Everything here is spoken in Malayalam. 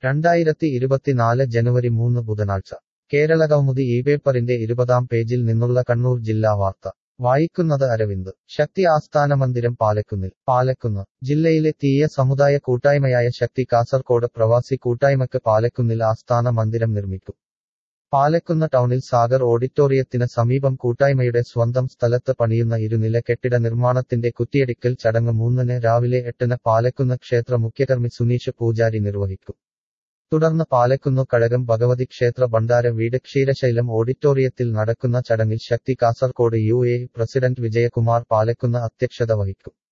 രണ്ടായിരത്തി ഇരുപത്തിനാല് ജനുവരി മൂന്ന് ബുധനാഴ്ച കേരളകൗമുദി ഈ പേപ്പറിന്റെ ഇരുപതാം പേജിൽ നിന്നുള്ള കണ്ണൂർ ജില്ലാ വാർത്ത വായിക്കുന്നത് അരവിന്ദ് ശക്തി ആസ്ഥാന മന്ദിരം പാലക്കുന്നിൽ പാലക്കുന്ന് ജില്ലയിലെ തീയ സമുദായ കൂട്ടായ്മയായ ശക്തി കാസർകോട് പ്രവാസി കൂട്ടായ്മക്ക് പാലക്കുന്നിൽ ആസ്ഥാന മന്ദിരം നിർമ്മിക്കും പാലക്കുന്ന് ടൗണിൽ സാഗർ ഓഡിറ്റോറിയത്തിന് സമീപം കൂട്ടായ്മയുടെ സ്വന്തം സ്ഥലത്ത് പണിയുന്ന ഇരുനില കെട്ടിട നിർമ്മാണത്തിന്റെ കുറ്റിയടിക്കൽ ചടങ്ങ് മൂന്നിന് രാവിലെ എട്ടിന് പാലക്കുന്ന് ക്ഷേത്ര മുഖ്യകർമ്മി സുനീഷ് പൂജാരി നിർവഹിക്കും തുടർന്ന് പാലക്കുന്നു കഴകം ഭഗവതി ക്ഷേത്ര ഭണ്ഡാര വീട് ക്ഷീരശൈലം ഓഡിറ്റോറിയത്തിൽ നടക്കുന്ന ചടങ്ങിൽ Shakti Kasaragod U A president Vijayakumar Palakkunnu അധ്യക്ഷത വഹിക്കും